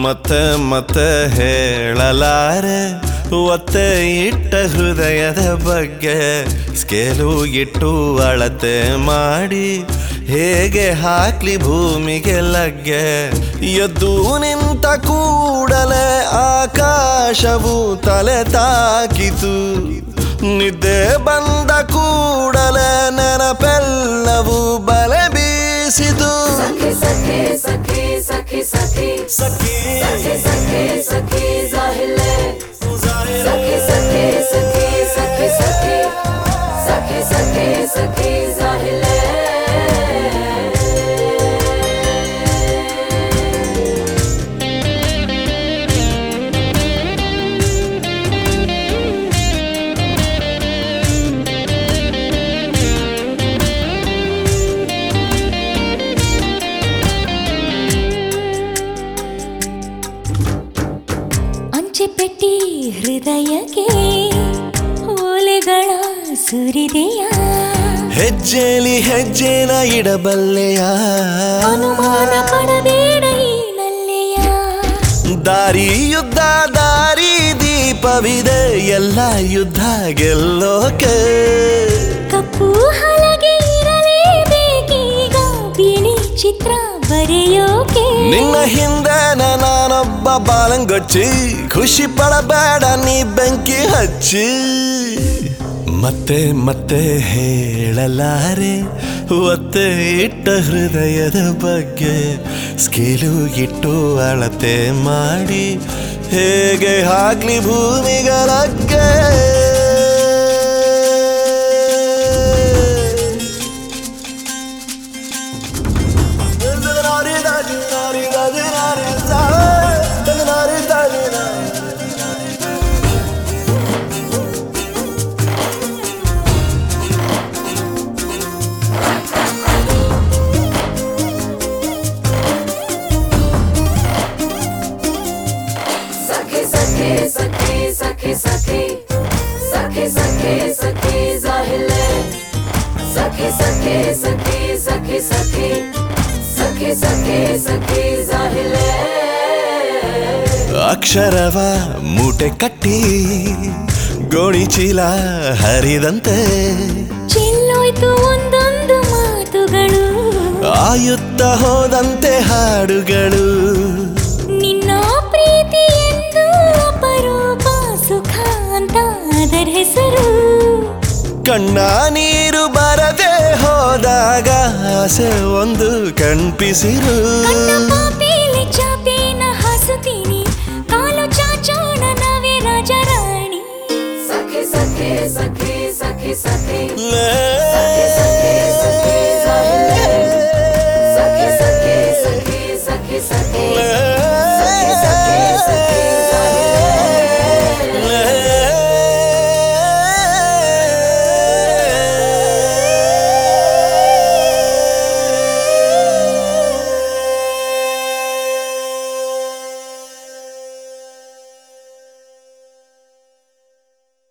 ಮತ್ತೆ ಮತ್ತೆ ಹೇಳಲಾರೆ ಒತ್ತೆ ಇಟ್ಟ ಹೃದಯದ ಬಗ್ಗೆ ಸ್ಕೇಲು ಇಟ್ಟು ಅಳತೆ ಮಾಡಿ ಹೇಗೆ ಹಾಕ್ಲಿ ಭೂಮಿಗೆ ಲಗ್ಗೆ ಎದ್ದು ನಿಂತ ಕೂಡಲೇ ಆಕಾಶವು ತಲೆ ತಾಕಿತು ನಿದ್ದೆ ಬಂದ ಕೂಡಲೇ ನೆನಪೆಲ್ಲವೂ ಬಲೆ ಬೀಸಿತು सखी सखी सखी सखी सखी ಸಖಿ सखी सखी जाहिले सखी सखी सखी सखी सखी सखी सखी सखी जाहिले ಅಂಚೆ ಪೆಟ್ಟಿ ಹೃದಯಕ್ಕೆ ಓಲೆಗಳ ಸುರಿದೆಯ ಹೆಜ್ಜೆಲಿ ಹೆಜ್ಜೆನ ಇಡಬಲ್ಲೆಯ ಅನುಮಾನ ಪಡಬೇಡ ಈ ನಲ್ಲೆಯ ದಾರಿ ಯುದ್ಧ ದಾರಿ ದೀಪವಿದೆ ಎಲ್ಲ ಯುದ್ಧ ಗೆಲ್ಲೋಕೆ ಕಪ್ಪು ಹಲಗೆ ಇರಲೇಬೇಕೀಗ ಬಿಳಿ ಚಿತ್ರ ಬರೆಯೋಕೆ ನಿನ್ನ ಹಿಂದೆ ನಾನೊಬ್ಬ ಬಾಲಂಗೊಚ್ಚಿ ಖುಷಿ ಪಡಬೇಡ ನೀ ಬೆಂಕಿ ಹಚ್ಚಿ ಮತ್ತೆ ಮತ್ತೆ ಹೇಳಲಾರೆ ಒತ್ತೆ ಇಟ್ಟ ಹೃದಯದ ಬಗ್ಗೆ ಸ್ಕೇಲು ಇಟ್ಟು ಅಳತೆ ಮಾಡಿ ಹೇಗೆ ಹಾಕ್ಲಿ ಭೂಮಿಗಳಗ್ಗೆ सखी सखी सखी सखी सखी सखी सखी सखी जाहिले सखी सखी सखी सखी सखी सखी सखी सखी जाहिले ಅಕ್ಷರವ ಮೂಟೆ ಕಟ್ಟಿ ಗೋಣಿ ಚೀಲ ಹರಿದಂತೆ ಚೆಲ್ಲೋಯ್ತು ಒಂದೊಂದು ಮಾತುಗಳು ಆಯುತ್ತ ಹೋದಂತೆ ಹಾಡುಗಳು ನಿನ್ನ ಪ್ರೀತಿ ಎಂದು ಅಪರೂಪ ಸುಖ ಅಂತ ಅದರ ಹೆಸರು ಕಣ್ಣ ನೀರು ಬರದೆ ಹೋದಾಗ ಆಸೆ ಒಂದು ಕಣ್ಪಿಸಿರು ಕಣ್ಣ ಪಾಪೇಲಿ ಚಾಪೇನ ಹಾಸುತ್ತೀನಿ ಕಾಲು ಚಾಚೋಣ ನಾವೇ ರಾಜ ರಾಣಿ सखी सखी सखी सखी सखी ಲೇ